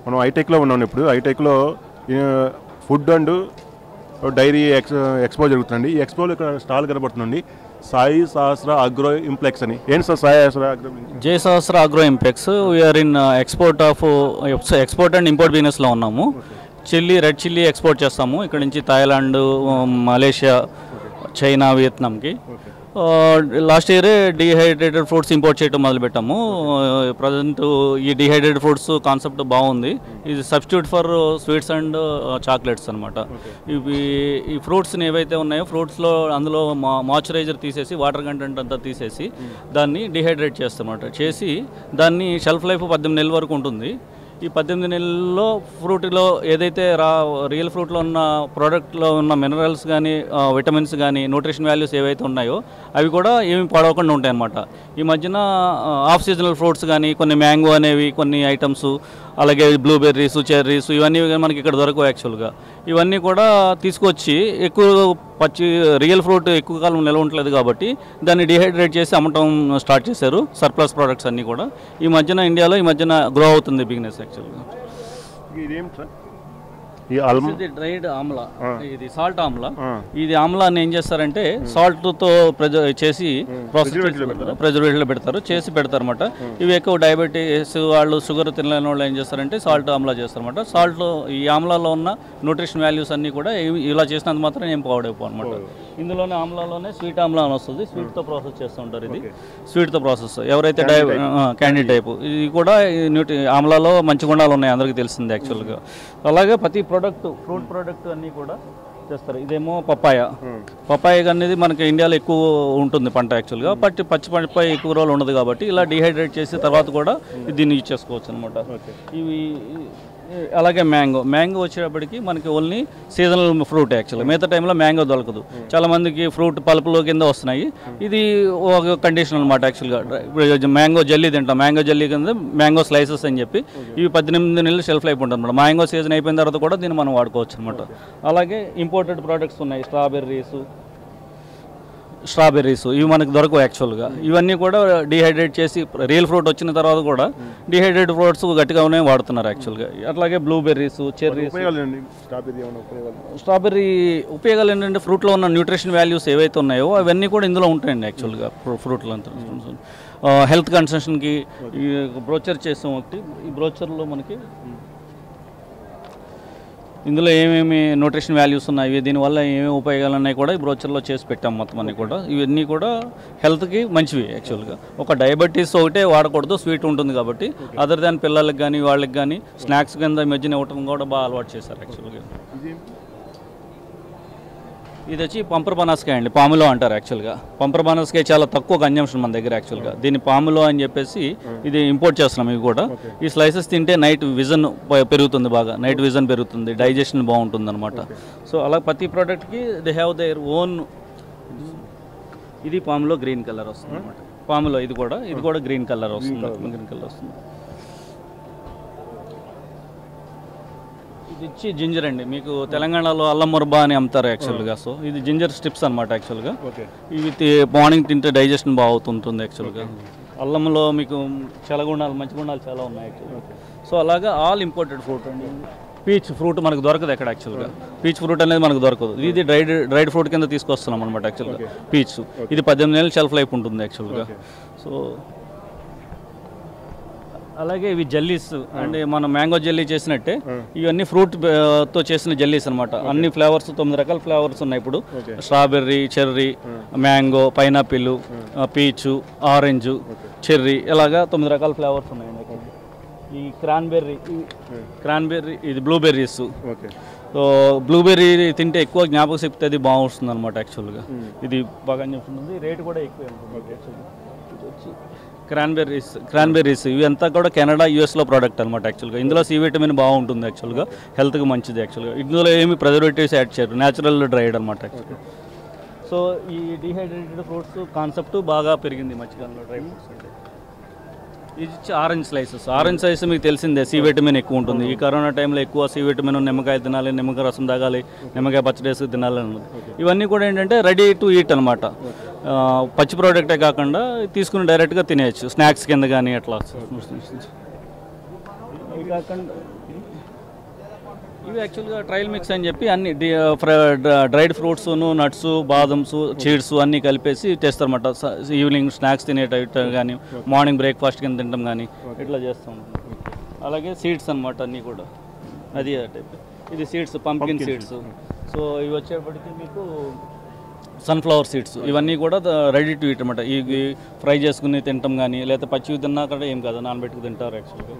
మనం హైటెక్లో ఉన్నాం ఇప్పుడు హైటెక్లో food and dairy ex expo జరుగుతుందండి ఈ ఎక్స్పోలో ఇక్కడ స్టాల్ కనబడుతుందండి సాయి సహస్ర అగ్రో ఇంప్లెక్స్ అని ఏంటి sir Sai Sahasra Agro Jai Sahasra Agro Impex we are in export of export and import బిజినెస్లో ఉన్నాము చిల్లీ రెడ్ చిల్లీ ఎక్స్పోర్ట్ చేస్తాము ఇక్కడ నుంచి థాయిలాండ్ మలేషియా చైనా వియత్నాంకి లాస్ట్ ఇయరే డిహైడ్రేటెడ్ ఫ్రూట్స్ ఇంపోర్ట్ చేయడం మొదలుపెట్టాము ప్రజెంట్ ఈ డిహైడ్రేటెడ్ ఫ్రూట్స్ కాన్సెప్ట్ బాగుంది ఇది substitute for sweets and chocolates అనమాట ఇవి ఈ ఫ్రూట్స్ని ఏవైతే ఉన్నాయో ఫ్రూట్స్లో అందులో మా మాయిశ్చరైజర్ తీసేసి వాటర్ కంటెంట్ అంతా తీసేసి దాన్ని డిహైడ్రేట్ చేస్తామన్నమాట చేసి దాన్ని షెల్ఫ్ లైఫ్ పద్దెనిమిది నెలల వరకు ఉంటుంది ఈ పద్దెనిమిది నెలల్లో ఫ్రూట్లో ఏదైతే రా రియల్ ఫ్రూట్లో ఉన్న ప్రోడక్ట్లో ఉన్న మినరల్స్ కానీ విటమిన్స్ కానీ న్యూట్రిషన్ వాల్యూస్ ఏవైతే ఉన్నాయో అవి కూడా ఏమి పాడవకుండా ఉంటాయి అన్నమాట ఈ మధ్యన ఆఫ్ సీజనల్ ఫ్రూట్స్ కానీ కొన్ని మ్యాంగో అనేవి కొన్ని ఐటమ్స్ అలాగే బ్లూబెర్రీస్ చెర్రీస్ ఇవన్నీ మనకి ఇక్కడ దొరకవు యాక్చువల్గా ఇవన్నీ కూడా తీసుకొచ్చి ఎక్కువ పచ్చి రియల్ ఫ్రూట్ ఎక్కువ కాలం నిల్వ ఉండలేదు కాబట్టి దాన్ని డిహైడ్రేట్ చేసి అమ్మటం స్టార్ట్ చేశారు సర్ప్లస్ ప్రోడక్ట్స్ అన్నీ కూడా ఈ మధ్యన ఇండియాలో ఈ మధ్యన గ్రో అవుతుంది బిజినెస్ యాక్చువల్గా ఇదేంటి సార్ ఈ అల్మ ఇది డ్రైడ్ ఆమ్లా ఇది సాల్ట్ ఆమ్లా ఆ. ఇది ఆమ్లాన్ని ఏం చేస్తారంటే సాల్ట్ తో ప్రెజ చేసి ప్రాసెస్ ప్రిజర్వేటివ్లో పెడతారు చేసి పెడతారు అనమాట ఇవి ఎక్కువ డయాబెటీస్ వాళ్ళు షుగర్ తినలేని వాళ్ళు ఏం చేస్తారంటే సాల్ట్ ఆమ్లా చేస్తారన్నమాట సాల్ట్ ఈ ఆమ్లాలో ఉన్న న్యూట్రిషన్ వాల్యూస్ అన్ని కూడా ఇవి- ఇలా చేసినంత మాత్రం ఏం పాడైపో అనమాట ఇందులోనే ఆమ్లాలోనే స్వీట్ ఆమ్లా అని వస్తుంది స్వీట్ తో ప్రాసెస్ చేస్తుంటారు ఇది స్వీట్ తో ప్రాసెస్ ఎవరైతే డై క్యాండీ టైప్ ఇది కూడా ఈ న్యూట్రి ఆమ్లాలో మంచి గుణాలు ఉన్నాయి అందరికీ తెలిసింది యాక్చువల్గా అలాగే ప్రతి ప్రోడక్ట్ ఫ్రూట్ ప్రోడక్ట్ అన్నీ కూడా చేస్తారు ఇదేమో పప్పాయ పప్పాయ అనేది మనకి ఇండియాలో ఎక్కువ ఉంటుంది పంట యాక్చువల్గా పచ్చి పచ్చి పప్పాయ ఎక్కువ రోజులు ఉండదు కాబట్టి ఇలా డిహైడ్రేట్ చేసి తర్వాత కూడా దీన్ని యూజ్ చేసుకోవచ్చు అనమాట ఇవి అలాగే మ్యాంగో మ్యాంగో వచ్చేటప్పటికి మనకి ఓన్లీ సీజనల్ ఫ్రూట్ యాక్చువల్గా మిగతా టైంలో మ్యాంగో దొరకదు చాలా మందికి ఫ్రూట్ పలుపులో కింద వస్తున్నాయి ఇది ఒక కండిషన్ అనమాట యాక్చువల్గా ఇప్పుడు మ్యాంగో జల్లీ తింటాం మ్యాంగో జల్లీ కింద మ్యాంగో స్లైసెస్ అని చెప్పి ఇవి పద్దెనిమిది నెలలు షెల్ఫ్ లైఫ్ ఉంటుంది అనమాట మ్యాంగో సీజన్ అయిపోయిన తర్వాత కూడా దీన్ని మనం వాడుకోవచ్చు అనమాట అలాగే ఇంపోర్టెడ్ ప్రోడక్ట్స్ ఉన్నాయి స్ట్రాబెర్రీస్ స్ట్రాబెర్రీస్ ఇవి మనకు దొరకవు యాక్చువల్గా ఇవన్నీ కూడా డిహైడ్రేట్ చేసి రియల్ ఫ్రూట్ వచ్చిన తర్వాత కూడా డిహైడ్రేట్ ఫ్రూట్స్ గట్టిగానే వాడుతున్నారు యాక్చువల్గా అట్లాగే బ్లూబెర్రీస్ చెర్రీస్ ఉపయోగాలు ఏంటి స్ట్రాబెర్రీ ఏమైనా ఉపయోగాలు స్ట్రాబెర్రీ ఉపయోగాలు ఏంటంటే ఫ్రూట్లో ఉన్న న్యూట్రిషన్ వాల్యూస్ ఏవైతే ఉన్నాయో అవన్నీ కూడా ఇందులో ఉంటాయండి యాక్చువల్గా ఫ్రూట్లో అంతా హెల్త్ కన్సెషన్కి ఈ బ్రోచర్ చేసాం ఒకటి ఈ బ్రోచర్లో మనకి ఇందులో ఏమేమి న్యూట్రిషన్ వాల్యూస్ ఉన్నాయి దీనివల్ల ఏమేమి ఉపయోగాలు ఉన్నాయి కూడా ఈ బ్రోచర్లో చేసి పెట్టాం మొత్తం అన్ని కూడా ఇవన్నీ కూడా హెల్త్కి మంచివి యాక్చువల్గా ఒక డయాబెటీస్ ఒకటే వాడకూడదు స్వీట్ ఉంటుంది కాబట్టి అదర్ దాన్ పిల్లలకి కానీ వాళ్ళకి కానీ స్నాక్స్ కింద ఈ మధ్యన ఇవ్వటం కూడా బాగా అలవాటు చేశారు యాక్చువల్గా ఇది వచ్చి పంపర్ బనాస్కాయ అండి పాములో అంటారు యాక్చువల్గా పంపర్ బనాస్కాయ చాలా తక్కువ కన్జంప్షన్ మన దగ్గర యాక్చువల్గా దీన్ని పాములో అని చెప్పేసి ఇది ఇంపోర్ట్ చేస్తున్నాం ఇవి కూడా ఈ స్లైసెస్ తింటే నైట్ విజన్ పెరుగుతుంది బాగా నైట్ విజన్ పెరుగుతుంది డైజెషన్ బాగుంటుంది అనమాట సో అలా ప్రతి ప్రోడక్ట్కి దే హ్యావ్ దేర్ ఓన్ ఇది పాములో గ్రీన్ కలర్ వస్తుంది అనమాట పాములో ఇది కూడా ఇది కూడా గ్రీన్ కలర్ వస్తుంది గ్రీన్ కలర్ వస్తుంది ఇది ఇచ్చి జింజర్ అండి మీకు తెలంగాణలో అల్లం మురబా అని అమ్ముతారు యాక్చువల్గా సో ఇది జింజర్ స్ట్రిప్స్ అనమాట యాక్చువల్గా ఓకే ఇవి తి- మార్నింగ్ తింటే డైజెషన్ బాగుతుంటుంది యాక్చువల్గా అల్లంలో మీకు చాలా గుణాలు మంచి గుణాలు చాలా ఉన్నాయి యాక్చువల్గా సో అలాగా ఆల్ ఇంపోర్టెడ్ ఫ్రూట్ అండి పీచ్ ఫ్రూట్ మనకు దొరకదు ఎక్కడ యాక్చువల్గా పీచ్ ఫ్రూట్ అనేది మనకు దొరకదు ఇది డ్రైడ్ డ్రైడ్ ఫ్రూట్ కింద తీసుకొస్తున్నాం అనమాట యాక్చువల్గా పీచ్ ఇది పద్దెనిమిది నెలలు షెల్ఫ్ లైఫ్ ఉంటుంది యాక్చువల్గా సో అలాగే ఇవి జల్లీస్ అంటే మనం మ్యాంగో జల్లీ చేసినట్టే ఇవన్నీ ఫ్రూట్ తో చేసిన జల్లీస్ అనమాట అన్ని ఫ్లేవర్స్ తొమ్మిది రకాల ఫ్లేవర్స్ ఉన్నాయి ఇప్పుడు strawberry cherry mango pineapple peach orange cherry ఇలాగా తొమ్మిది రకాల ఫ్లేవర్స్ ఉన్నాయండి ఇక్కడ. ఈ క్రాన్బెర్రీ క్రాన్బెర్రీ ఇది బ్లూబెర్రీస్ ఓకే సో బ్లూబెర్రీ తింటే ఎక్కువ జ్ఞాపక శక్తి అది బాగుంటుంది అనమాట యాక్చువల్గా ఇది బాగా చెప్తుంది రేటు కూడా ఎక్కువ ఉంటుంది యాక్చువల్గా ఇది వచ్చి క్రాన్బెర్రీస్ క్రాన్బెర్రీస్ ఇవి అంతా కూడా కెనడా యూఎస్లో ప్రోడక్ట్ అనమాట యాక్చువల్గా ఇందులో సి విటమిన్ బాగుంటుంది యాక్చువల్గా హెల్త్కి మంచిది యాక్చువల్గా ఇందులో ఏమి ప్రిజర్వేటివ్స్ యాడ్ చేయరు న్యాచురల్ డ్రైడ్ అనమాట యాక్చువల్గా సో ఈ డిహైడ్రేటెడ్ ఫ్రూట్స్ కాన్సెప్ట్ బాగా పెరిగింది ఈ మధ్యకాలంలో డ్రై ఫ్రూట్స్ అంటే ఇది వచ్చి ఆరెంజ్ స్లైసెస్ ఆరెంజ్ స్లైస్ మీకు తెలిసిందే సి విటమిన్ ఎక్కువ ఉంటుంది ఈ కరోనా టైంలో ఎక్కువ సి విటమిన్ నిమ్మకాయ తినాలి నిమ్మకాయ రసం తాగాలి నిమ్మకాయ పచ్చడి వేసి తినాలి అన్నది ఇవన్నీ కూడా ఏంటంటే రెడీ టు ఈట్ అనమాట పచ్చి ప్రోడక్టే కాకుండా తీసుకుని డైరెక్ట్గా తినేయచ్చు స్నాక్స్ కింద కానీ అట్లా ఇవి కాకుండా ఇవి యాక్చువల్గా ట్రయల్ మిక్స్ అని చెప్పి అన్ని డ్రైడ్ ఫ్రూట్స్ను నట్స్ బాదమ్స్ చీడ్స్ అన్నీ కలిపేసి తెస్తారన్నమాట స- ఈవినింగ్ స్నాక్స్ తినేటట్టు కానీ మార్నింగ్ బ్రేక్ఫాస్ట్ కింద తింటాం కానీ ఇట్లా చేస్తాం అలాగే సీడ్స్ అన్నమాట అన్నీ కూడా అది ఆ టైప్ ఇది సీడ్స్ పంకిన్ సీడ్స్ సో ఇవి వచ్చేప్పటికి మీకు సన్ఫ్లవర్ సీడ్స్ ఇవన్నీ కూడా రెడీ టు ఈట్ అనమాట ఇవి ఫ్రై చేసుకుని తింటాం కానీ లేకపోతే పచ్చివి తిన్నా కూడా ఏం కాదు నానబెట్టుకు తింటారు యాక్చువల్గా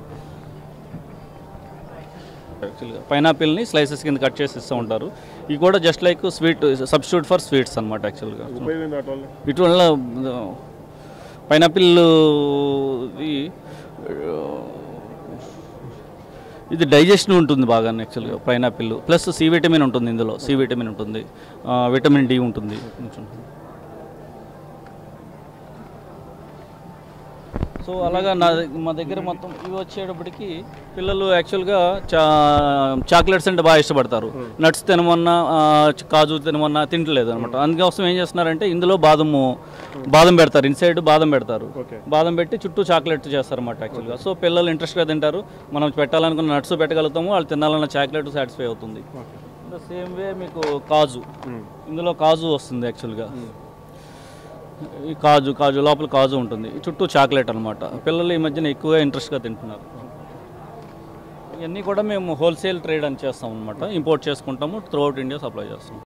యాక్చువల్గా పైనాపిల్ని స్లైసెస్ కింద కట్ చేసి ఇస్తూ ఉంటారు ఇవి కూడా just like sweet substitute for sweets అనమాట యాక్చువల్గా ఉపయోగం ఏంటి వాటి వల్ల ఇటువల్ల పైనాపిల్ ఇది ఇది డైజెషన్ ఉంటుంది బాగా యాక్చువల్గా పైనాపిల్ ప్లస్ సి విటమిన్ ఉంటుంది ఇందులో సి విటమిన్ ఉంటుంది ఆ, విటమిన్ డి ఉంటుంది కొంచెం సో అలాగా నా మా దగ్గర మొత్తం ఇవి వచ్చేటప్పటికి పిల్లలు యాక్చువల్గా చా చాక్లెట్స్ అంటే బాగా ఇష్టపడతారు నట్స్ తినమన్నా ఆ, చ- కాజు తినమన్నా తింటలేదు అనమాట అందుకోసం ఏం చేస్తున్నారంటే ఇందులో బాదము బాదం పెడతారు ఇన్సైడ్ బాదం పెడతారు ఓకే బాదం పెట్టి చుట్టూ చాక్లెట్ చేస్తారన్నమాట యాక్చువల్గా సో పిల్లలు ఇంట్రెస్ట్గా తింటారు మనం పెట్టాలనుకున్న నట్స్ పెట్టగలుగుతాము వాళ్ళు తినాలన్న చాక్లెట్ సాటిస్ఫై అవుతుంది ద సేమ్ వే మీకు కాజు ఇందులో కాజు వస్తుంది యాక్చువల్గా ఈ కాజు కాజు లోపల కాజు ఉంటుంది ఈ చుట్టూ చాక్లెట్ అనమాట పిల్లలు ఈ మధ్యన ఎక్కువగా ఇంట్రెస్ట్గా తింటున్నారు ఇవన్నీ కూడా మేము హోల్సేల్ ట్రేడ్ అని చేస్తాం అనమాట ఇంపోర్ట్ చేసుకుంటాము త్రూఅవుట్ ఇండియా సప్లై చేస్తాం